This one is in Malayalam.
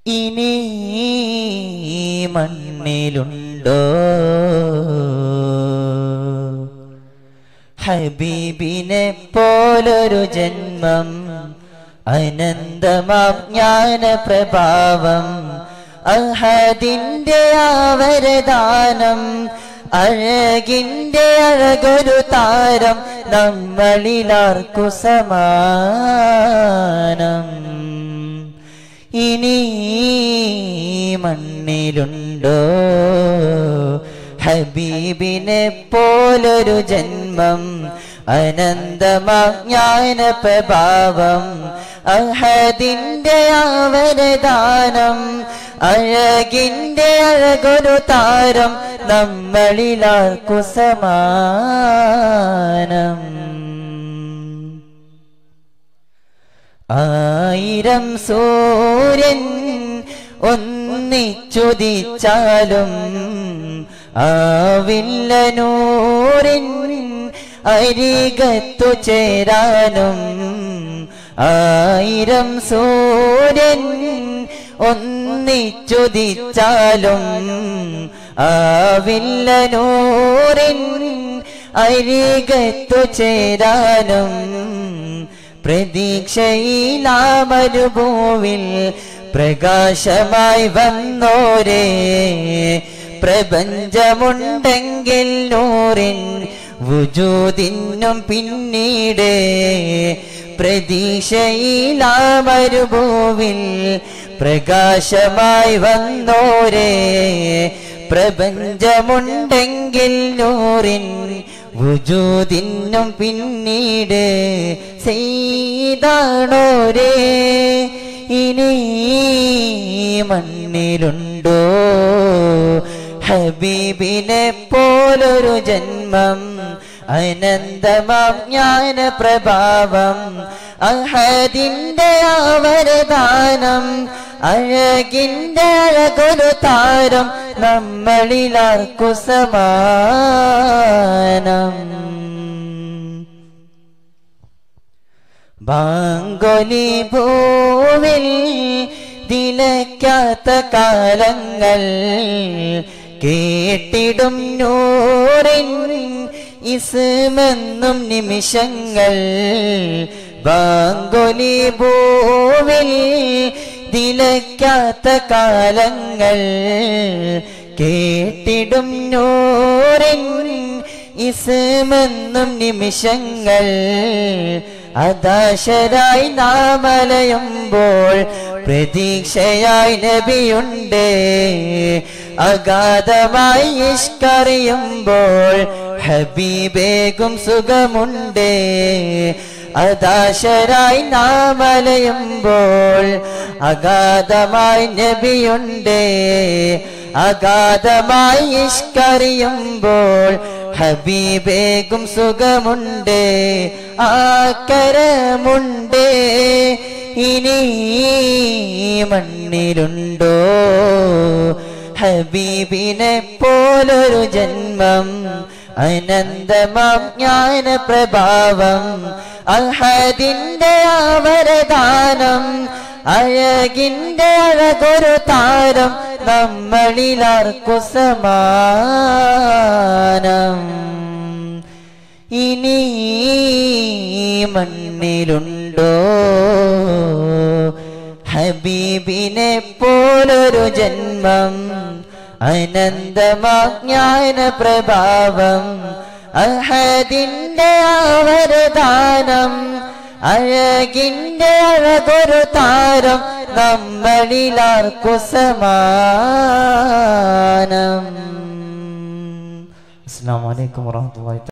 ഇനി മണ്ണിലുണ്ടോ ഹബീബിനെ പോലൊരു ജന്മം അനന്തമാം ജ്ഞാന പ്രഭാവം അഹദിന്റെ ആവരദാനം അഴകിന്റെ അഴകൊരു താരം നമ്മളിലാർക്കു സമാനം ഇനി മണ്ണിലുണ്ടോ ഹബീബിനെ പോലൊരു ജന്മം അനന്തമജ്ഞാന പ്രഭാവം അഹദിന്റെ ആവരദാനം അഴകിന്റെ അഴകൊരു താരം നമ്മളിലാർക്കു സമാനം ആയിരം സൂര്യൻ ഒന്നിച്ചുദിച്ചാലും ആവില്ല നൂറിൻ അരികത്തു ചേരാനും ആയിരം സൂര്യൻ ഒന്നിച്ചുദിച്ചാലും ആവില്ല നൂറിൻ അരികത്തു ചേരാനും പ്രതീക്ഷയിലാമരുഭൂവിൽ പ്രകാശമായി വന്നോരേ പ്രപഞ്ചമുണ്ടെങ്കിൽ നൂറിൻ വുജൂദിനും പിന്നീട് പ്രതീക്ഷയിലാമരുഭൂവിൽ പ്രകാശമായി വന്നോരേ പ്രപഞ്ചമുണ്ടെങ്കിൽ നൂറിൻ വുജൂദിനും പിന്നീട് ചെയ്താണോരേ ഇനി മണ്ണിലുണ്ടോ ഹബീബിനെ പോലൊരു ജന്മം അനന്തമാം ജ്ഞാന പ്രഭാവം അഹദിന്റെ ആവരദാനം അഴകിന്റെ അഴകൊരു താരം നമ്മളിലാർക്കു സമാനം ബാങ്കൊലി ഭൂവിൽ തിലക്കാത്ത കാലങ്ങൾ കേട്ടിടും നൂറിൻ ഇസ്മെന്നും നിമിഷങ്ങൾ ബാങ്കൊലി ഭൂവിൽ തിലക്കാത്ത കാലങ്ങൾ കേട്ടിടും നൂറിൻ ഇസ്മെന്നും നിമിഷങ്ങൾ അദാശരായി നാമലയുമ്പോൾ പ്രതീക്ഷയായി നബിയുണ്ട് അഗാധമായി ഇഷ്കറിയുമ്പോൾ ഹബീബേകും സുഖമുണ്ട് അദാശരായി നാമലയുമ്പോൾ അഗാധമായി നബിയുണ്ട് അഗാധമായി ഇഷ്കറിയുമ്പോൾ ഹബീബേകും സുഖമുണ്ട് ആക്കരമുണ്ട് ഇനി മണ്ണിലുണ്ടോ ഹബീബിനെ പോലൊരു ജന്മം അനന്തമാം ജ്ഞാന പ്രഭാവം അഹദിന്റെ ആവരദാനം അഴകിന്റെ അഴകൊരു താരം നമ്മളിലാർക്കു സമാനം ഇനി മണ്ണിലുണ്ടോ ഹബീബിനെ പോലൊരു ജന്മം അനന്തമാജ്ഞാന പ്രഭാവം അഹദിന്റെ ആവരദാനം അഴകിന്റെ അഴകൊരു താരം നമ്മളിലാർക്കു സമാനം അസ്സാം വലൈക്കും വാഹമത്തല്ലാ